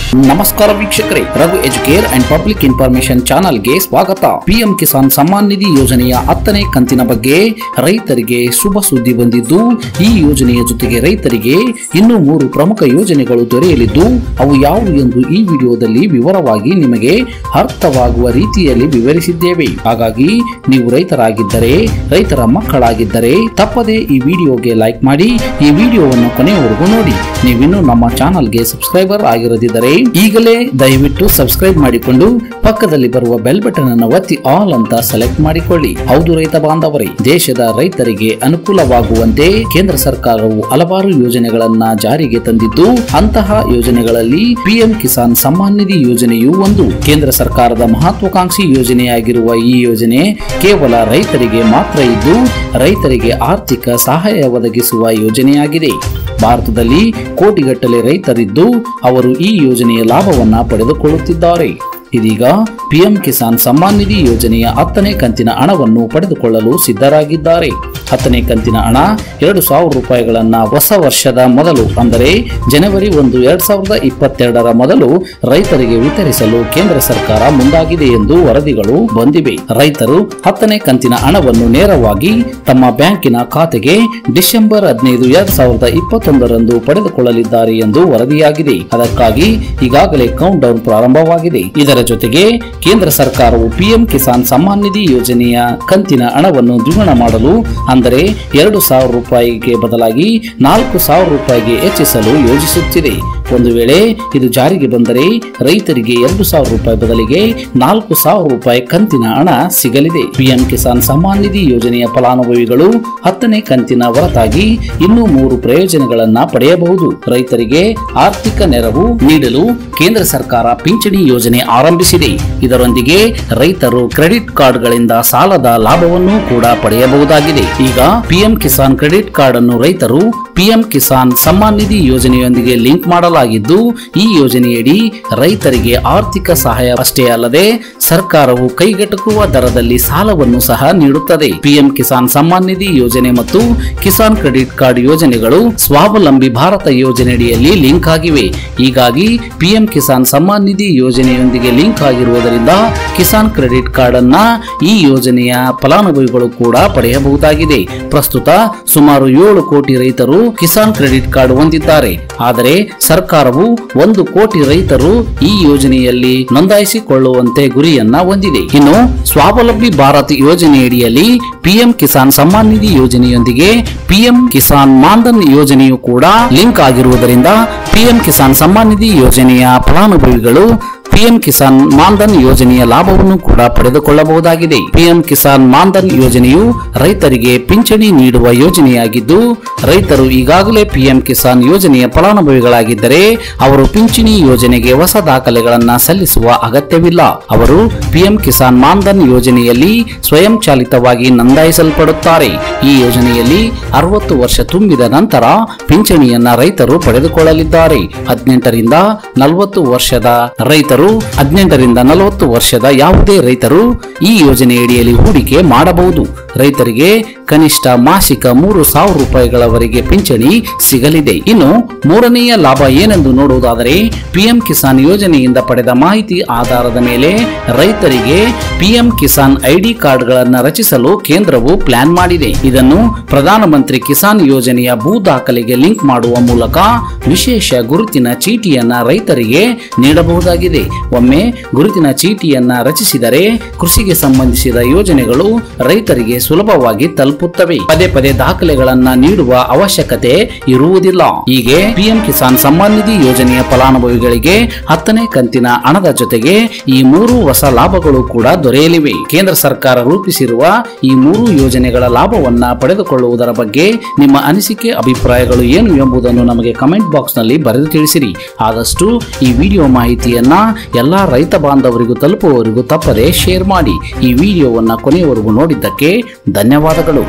ನಮಸ್ಕಾರ ವೀಕ್ಷಕರೇ Raghu Educare and public information ಚಾನಲ್ಗೆ ಸ್ವಾಗತ ಪಿಎಂ ಕಿಸಾನ್ ಸಮ್ಮಾನ್ ನಿಧಿ ಯೋಜನೆಯ ಹತ್ತನೇ ಕಂತಿನ ಬಗ್ಗೆ ರೈತರಿಗೆ ಶುಭ ಸುದ್ದಿ ಬಂದಿದ್ದು ಈ ಯೋಜನೆಯ ಜೊತೆಗೆ ರೈತರಿಗೆ ಇನ್ನೂ ಮೂರು ಪ್ರಮುಖ ಯೋಜನೆಗಳು ದೊರೆಯಲಿದ್ದು ಅವು ಯಾವುವು ಎಂದು ಈ ವಿಡಿಯೋದಲ್ಲಿ ವಿವರವಾಗಿ ನಿಮಗೆ ಅರ್ಥವಾಗುವ ರೀತಿಯಲ್ಲಿ ವಿವರಿಸಿದ್ದೇವೆ ಹಾಗಾಗಿ ನೀವು ರೈತರಾಗಿದ್ದರೆ ರೈತರ ಮಕ್ಕಳಾಗಿದ್ದರೆ ತಪ್ಪದೆ ಈ ವಿಡಿಯೋಗೆ ಲೈಕ್ ಮಾಡಿ ಈ ವಿಡಿಯೋವನ್ನು ಕೊನೆಯವರೆಗೂ ನೋಡಿ ನೀವಿನ್ನೂ ನಮ್ಮ ಚಾನಲ್ಗೆ ಸಬ್ಸ್ಕ್ರೈಬರ್ ಆಗಿರದಿದ್ದರೆ ಈಗಲೇ ದಯವಿಟ್ಟು ಸಬ್ಸ್ಕ್ರೈಬ್ ಮಾಡಿಕೊಂಡು ಪಕ್ಕದಲ್ಲಿ ಬರುವ ಬೆಲ್ ಬಟನ್ ಅನ್ನು ಒತ್ತಿ ಆಲ್ ಅಂತ ಸೆಲೆಕ್ಟ್ ಮಾಡಿಕೊಳ್ಳಿ ಹೌದು ರೈತ ಬಾಂಧವರೇ ದೇಶದ ರೈತರಿಗೆ ಅನುಕೂಲವಾಗುವಂತೆ ಕೇಂದ್ರ ಸರ್ಕಾರವು ಹಲವಾರು ಯೋಜನೆಗಳನ್ನ ಜಾರಿಗೆ ತಂದಿದ್ದು ಅಂತಹ ಯೋಜನೆಗಳಲ್ಲಿ ಪಿಎಂ ಕಿಸಾನ್ ಸಮ್ಮಾನ್ ನಿಧಿ ಯೋಜನೆಯು ಒಂದು ಕೇಂದ್ರ ಸರ್ಕಾರದ ಮಹತ್ವಾಕಾಂಕ್ಷಿ ಯೋಜನೆಯಾಗಿರುವ ಈ ಯೋಜನೆ ಕೇವಲ ರೈತರಿಗೆ ಮಾತ್ರ ಇದ್ದು ರೈತರಿಗೆ ಆರ್ಥಿಕ ಸಹಾಯ ಒದಗಿಸುವ ಯೋಜನೆಯಾಗಿದೆ ಭಾರತದಲ್ಲಿ ಕೋಟಿಗಟ್ಟಲೆ ರೈತರಿದ್ದು ಅವರು ಈ ಯೋಜನೆಯ ಲಾಭವನ್ನ ಪಡೆದುಕೊಳ್ಳುತ್ತಿದ್ದಾರೆ ಇದೀಗ ಪಿಎಂ ಕಿಸಾನ್ ಸಮ್ಮಾನ್ ನಿಧಿ ಯೋಜನೆಯ ಹತ್ತನೇ ಕಂತಿನ ಹಣವನ್ನು ಪಡೆದುಕೊಳ್ಳಲು ಸಿದ್ಧರಾಗಿದ್ದಾರೆ ಹತ್ತನೇ ಕಂತಿನ ಹಣ ಎರಡು ಸಾವಿರ ರೂಪಾಯಿಗಳನ್ನ ಹೊಸ ವರ್ಷದ ಮೊದಲು ಅಂದರೆ ಜನವರಿ ಒಂದು ಎರಡ್ ಸಾವಿರದ ಇಪ್ಪತ್ತೆರಡರ ಮೊದಲು ರೈತರಿಗೆ ವಿತರಿಸಲು ಕೇಂದ್ರ ಸರ್ಕಾರ ಮುಂದಾಗಿದೆ ಎಂದು ವರದಿಗಳು ಬಂದಿವೆ ರೈತರು ಹತ್ತನೇ ಕಂತಿನ ಹಣವನ್ನು ನೇರವಾಗಿ ತಮ್ಮ ಬ್ಯಾಂಕಿನ ಖಾತೆಗೆ ಡಿಸೆಂಬರ್ ಹದಿನೈದು ಎರಡ್ ಸಾವಿರದ ಇಪ್ಪತ್ತೊಂದರಂದು ಪಡೆದುಕೊಳ್ಳಲಿದ್ದಾರೆ ಎಂದು ವರದಿಯಾಗಿದೆ ಅದಕ್ಕಾಗಿ ಈಗಾಗಲೇ ಕೌಂಟ್ ಡೌನ್ ಪ್ರಾರಂಭವಾಗಿದೆ ಇದರ ಜೊತೆಗೆ ಕೇಂದ್ರ ಸರ್ಕಾರವು ಪಿಎಂ ಕಿಸಾನ್ ಸಮ್ಮಾನ್ ನಿಧಿ ಯೋಜನೆಯ ಕಂತಿನ ಹಣವನ್ನು ದ್ವಿಗುಣ ಮಾಡಲು ಅಂದರೆ ಎರಡು ಸಾವಿರ ರೂಪಾಯಿಗೆ ಬದಲಾಗಿ ನಾಲ್ಕು ಸಾವಿರ ರೂಪಾಯಿಗೆ ಹೆಚ್ಚಿಸಲು ಯೋಜಿಸುತ್ತಿದೆ ಒಂದು ವೇಳೆ ಇದು ಜಾರಿಗೆ ಬಂದರೆ ರೈತರಿಗೆ ಎರಡು ಸಾವಿರ ರೂಪಾಯಿ ಬದಲಿಗೆ ನಾಲ್ಕು ಸಾವಿರ ರೂಪಾಯಿ ಕಂತಿನ ಹಣ ಸಿಗಲಿದೆ ಪಿಎಂ ಕಿಸಾನ್ ಸಮ್ಮಾನ್ ನಿಧಿ ಯೋಜನೆಯ ಫಲಾನುಭವಿಗಳು ಹತ್ತನೇ ಕಂತಿನ ಹೊರತಾಗಿ ಇನ್ನೂ ಮೂರು ಪ್ರಯೋಜನಗಳನ್ನ ಪಡೆಯಬಹುದು ರೈತರಿಗೆ ಆರ್ಥಿಕ ನೆರವು ನೀಡಲು ಕೇಂದ್ರ ಸರ್ಕಾರ ಪಿಂಚಣಿ ಯೋಜನೆ ಆರಂಭಿಸಿದೆ ಇದರೊಂದಿಗೆ ರೈತರು ಕ್ರೆಡಿಟ್ ಕಾರ್ಡ್ಗಳಿಂದ ಸಾಲದ ಲಾಭವನ್ನು ಕೂಡ ಪಡೆಯಬಹುದಾಗಿದೆ ಈಗ ಪಿಎಂ ಕಿಸಾನ್ ಕ್ರೆಡಿಟ್ ಕಾರ್ಡ್ ಅನ್ನು ರೈತರು ಪಿಎಂ ಕಿಸಾನ್ ಸಮ್ಮಾನ್ ನಿಧಿ ಯೋಜನೆಯೊಂದಿಗೆ ಲಿಂಕ್ ಮಾಡಲಾಗಿದ್ದು ಈ ಯೋಜನೆಯಡಿ ರೈತರಿಗೆ ಆರ್ಥಿಕ ಸಹಾಯ ಅಷ್ಟೇ ಅಲ್ಲದೆ ಸರ್ಕಾರವು ಕೈಗೆಟುಕುವ ದರದಲ್ಲಿ ಸಾಲವನ್ನು ಸಹ ನೀಡುತ್ತದೆ ಪಿಎಂ ಕಿಸಾನ್ ಸಮ್ಮಾನ್ ನಿಧಿ ಯೋಜನೆ ಮತ್ತು ಕಿಸಾನ್ ಕ್ರೆಡಿಟ್ ಕಾರ್ಡ್ ಯೋಜನೆಗಳು ಸ್ವಾವಲಂಬಿ ಭಾರತ ಯೋಜನೆಯಡಿಯಲ್ಲಿ ಲಿಂಕ್ ಆಗಿವೆ ಹೀಗಾಗಿ ಪಿಎಂ ಕಿಸಾನ್ ಸಮ್ಮಾನ್ ನಿಧಿ ಯೋಜನೆಯೊಂದಿಗೆ ಲಿಂಕ್ ಆಗಿರುವುದರಿಂದ ಕಿಸಾನ್ ಕ್ರೆಡಿಟ್ ಕಾರ್ಡ್ ಅನ್ನ ಈ ಯೋಜನೆಯ ಫಲಾನುಭವಿಗಳು ಕೂಡ ಪಡೆಯಬಹುದಾಗಿದೆ ಪ್ರಸ್ತುತ ಸುಮಾರು ಏಳು ಕೋಟಿ ರೈತರು ಕಿಸಾನ್ ಕ್ರೆಡಿಟ್ ಕಾರ್ಡ್ ಹೊಂದಿದ್ದಾರೆ ಆದರೆ ಸರ್ಕಾರವು ಒಂದು ಕೋಟಿ ರೈತರು ಈ ಯೋಜನೆಯಲ್ಲಿ ನೋಂದಾಯಿಸಿಕೊಳ್ಳುವಂತೆ ಗುರಿಯನ್ನ ಹೊಂದಿದೆ ಇನ್ನು ಸ್ವಾವಲಂಬಿ ಭಾರತ್ ಯೋಜನೆಯಡಿಯಲ್ಲಿ ಪಿಎಂ ಕಿಸಾನ್ ಸಮ್ಮಾನ್ ನಿಧಿ ಯೋಜನೆಯೊಂದಿಗೆ ಪಿಎಂ ಕಿಸಾನ್ ಮಾನ್ಧನ್ ಯೋಜನೆಯು ಕೂಡ ಲಿಂಕ್ ಆಗಿರುವುದರಿಂದ ಪಿಎಂ ಕಿಸಾನ್ ಸಮ್ಮಾನ್ ನಿಧಿ ಯೋಜನೆಯ ಫಲಾನುಭವಿಗಳು ಪಿಎಂ ಕಿಸಾನ್ ಮಾನ್ಧನ್ ಯೋಜನೆಯ ಲಾಭವನ್ನು ಕೂಡ ಪಡೆದುಕೊಳ್ಳಬಹುದಾಗಿದೆ ಪಿಎಂ ಕಿಸಾನ್ ಮಾನ್ಧನ್ ಯೋಜನೆಯು ರೈತರಿಗೆ ಪಿಂಚಣಿ ನೀಡುವ ಯೋಜನೆಯಾಗಿದ್ದು ರೈತರು ಈಗಾಗಲೇ ಪಿಎಂ ಕಿಸಾನ್ ಯೋಜನೆಯ ಫಲಾನುಭವಿಗಳಾಗಿದ್ದರೆ ಅವರು ಪಿಂಚಣಿ ಯೋಜನೆಗೆ ಹೊಸ ದಾಖಲೆಗಳನ್ನ ಸಲ್ಲಿಸುವ ಅಗತ್ಯವಿಲ್ಲ ಅವರು ಪಿಎಂ ಕಿಸಾನ್ ಮಾನ್ಧನ್ ಯೋಜನೆಯಲ್ಲಿ ಸ್ವಯಂ ಚಾಲಿತವಾಗಿ ನೋಂದಾಯಿಸಲ್ಪಡುತ್ತಾರೆ ಈ ಯೋಜನೆಯಲ್ಲಿ ಅರವತ್ತು ವರ್ಷ ತುಂಬಿದ ನಂತರ ಪಿಂಚಣಿಯನ್ನ ರೈತರು ಪಡೆದುಕೊಳ್ಳಲಿದ್ದಾರೆ ಹದಿನೆಂಟರಿಂದ ನಲವತ್ತು ವರ್ಷದ ರೈತರು ಹದಿನೆಂಟರಿಂದ ನಲವತ್ತು ವರ್ಷದ ಯಾವುದೇ ರೈತರು ಈ ಯೋಜನೆಯಡಿಯಲ್ಲಿ ಹೂಡಿಕೆ ಮಾಡಬಹುದು ರೈತರಿಗೆ ಕನಿಷ್ಠ ಮಾಸಿಕ ಮೂರು ಸಾವಿರ ರೂಪಾಯಿಗಳವರೆಗೆ ಪಿಂಚಣಿ ಸಿಗಲಿದೆ ಇನ್ನು ಮೂರನೆಯ ಲಾಭ ಏನೆಂದು ನೋಡುವುದಾದರೆ ಪಿಎಂ ಕಿಸಾನ್ ಯೋಜನೆಯಿಂದ ಪಡೆದ ಮಾಹಿತಿ ಆಧಾರದ ಮೇಲೆ ರೈತರಿಗೆ ಪಿಎಂ ಕಿಸಾನ್ ಐಡಿ ಕಾರ್ಡ್ಗಳನ್ನು ರಚಿಸಲು ಕೇಂದ್ರವು ಪ್ಲಾನ್ ಮಾಡಿದೆ ಇದನ್ನು ಪ್ರಧಾನಮಂತ್ರಿ ಕಿಸಾನ್ ಯೋಜನೆಯ ಭೂ ದಾಖಲೆಗೆ ಲಿಂಕ್ ಮಾಡುವ ಮೂಲಕ ವಿಶೇಷ ಗುರುತಿನ ಚೀಟಿಯನ್ನ ರೈತರಿಗೆ ನೀಡಬಹುದಾಗಿದೆ ಒಮ್ಮೆ ಗುರುತಿನ ಚೀಟಿಯನ್ನ ರಚಿಸಿದರೆ ಕೃಷಿಗೆ ಸಂಬಂಧಿಸಿದ ಯೋಜನೆಗಳು ರೈತರಿಗೆ ಸುಲಭವಾಗಿ ತಲುಪುತ್ತವೆ ಪದೇ ಪದೇ ದಾಖಲೆಗಳನ್ನ ನೀಡುವ ಅವಶ್ಯಕತೆ ಇರುವುದಿಲ್ಲ ಹೀಗೆ ಪಿಎಂ ಕಿಸಾನ್ ಸಮ್ಮಾನ್ ನಿಧಿ ಯೋಜನೆಯ ಫಲಾನುಭವಿಗಳಿಗೆ ಹತ್ತನೇ ಕಂತಿನ ಹಣದ ಜೊತೆಗೆ ಈ ಮೂರು ಹೊಸ ಲಾಭಗಳು ಕೂಡ ದೊರೆಯಲಿವೆ ಕೇಂದ್ರ ಸರ್ಕಾರ ರೂಪಿಸಿರುವ ಈ ಮೂರು ಯೋಜನೆಗಳ ಲಾಭವನ್ನ ಪಡೆದುಕೊಳ್ಳುವುದರ ಬಗ್ಗೆ ನಿಮ್ಮ ಅನಿಸಿಕೆ ಅಭಿಪ್ರಾಯಗಳು ಏನು ಎಂಬುದನ್ನು ನಮಗೆ ಕಮೆಂಟ್ ಬಾಕ್ಸ್ ನಲ್ಲಿ ಬರೆದು ತಿಳಿಸಿರಿ ಆದಷ್ಟು ಈ ವಿಡಿಯೋ ಮಾಹಿತಿಯನ್ನ ಎಲ್ಲಾ ರೈತ ಬಾಂಧವರಿಗೂ ತಲುಪುವವರಿಗೂ ತಪ್ಪದೆ ಶೇರ್ ಮಾಡಿ ಈ ವಿಡಿಯೋವನ್ನ ಕೊನೆಯವರೆಗೂ ನೋಡಿದ್ದಕ್ಕೆ ಧನ್ಯವಾದಗಳು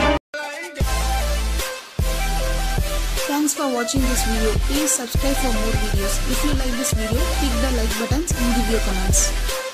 Thanks for watching this video. Please subscribe for more videos. If you like this video, click the like buttons and give your comments.